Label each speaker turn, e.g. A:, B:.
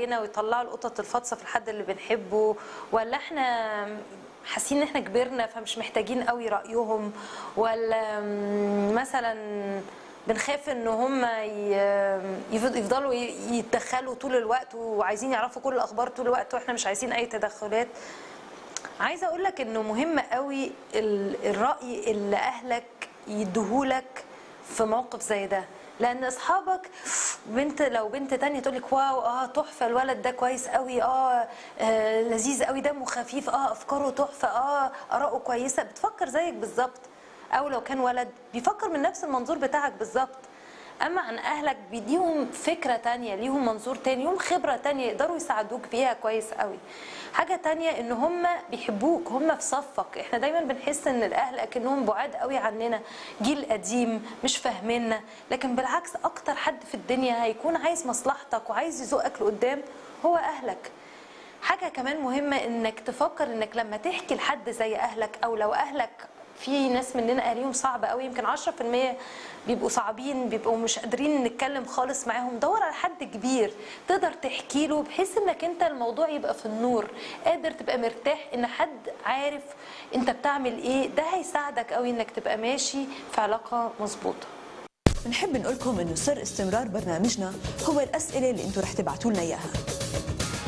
A: علينا ويطلعوا القطط الفاطسه في الحد اللي بنحبه ولا احنا حاسين ان احنا كبرنا فمش محتاجين قوي رايهم ولا مثلا بنخاف ان هم يفضلوا يتدخلوا طول الوقت وعايزين يعرفوا كل الاخبار طول الوقت واحنا مش عايزين اي تدخلات عايزه اقول لك انه مهم قوي ال- الراي اللي اهلك يديهولك في موقف زي ده لان اصحابك بنت لو بنت تانية تقول لك واو اه تحفه الولد ده كويس قوي اه, آه لذيذ قوي دمه خفيف اه افكاره تحفه اه اراءه كويسه بتفكر زيك بالظبط او لو كان ولد بيفكر من نفس المنظور بتاعك بالظبط اما عن اهلك بيديهم فكره تانية ليهم منظور تاني ليهم خبره تانية يقدروا يساعدوك بيها كويس قوي حاجه تانية ان هم بيحبوك هم في صفك احنا دايما بنحس ان الاهل اكنهم بعاد قوي عننا جيل قديم مش فاهميننا لكن بالعكس اكتر حد في الدنيا هيكون عايز مصلحتك وعايز يزقك لقدام هو اهلك حاجه كمان مهمه انك تفكر انك لما تحكي لحد زي اهلك او لو اهلك في ناس مننا اهاليهم صعبه قوي يمكن 10% بيبقوا صعبين بيبقوا مش قادرين نتكلم خالص معاهم دور على حد كبير تقدر تحكي له بحيث انك انت الموضوع يبقى في النور قادر تبقى مرتاح ان حد عارف انت بتعمل ايه ده هيساعدك قوي انك تبقى ماشي في علاقه مظبوطه
B: بنحب نقول لكم انه سر استمرار برنامجنا هو الاسئله اللي انتم رح تبعتوا لنا اياها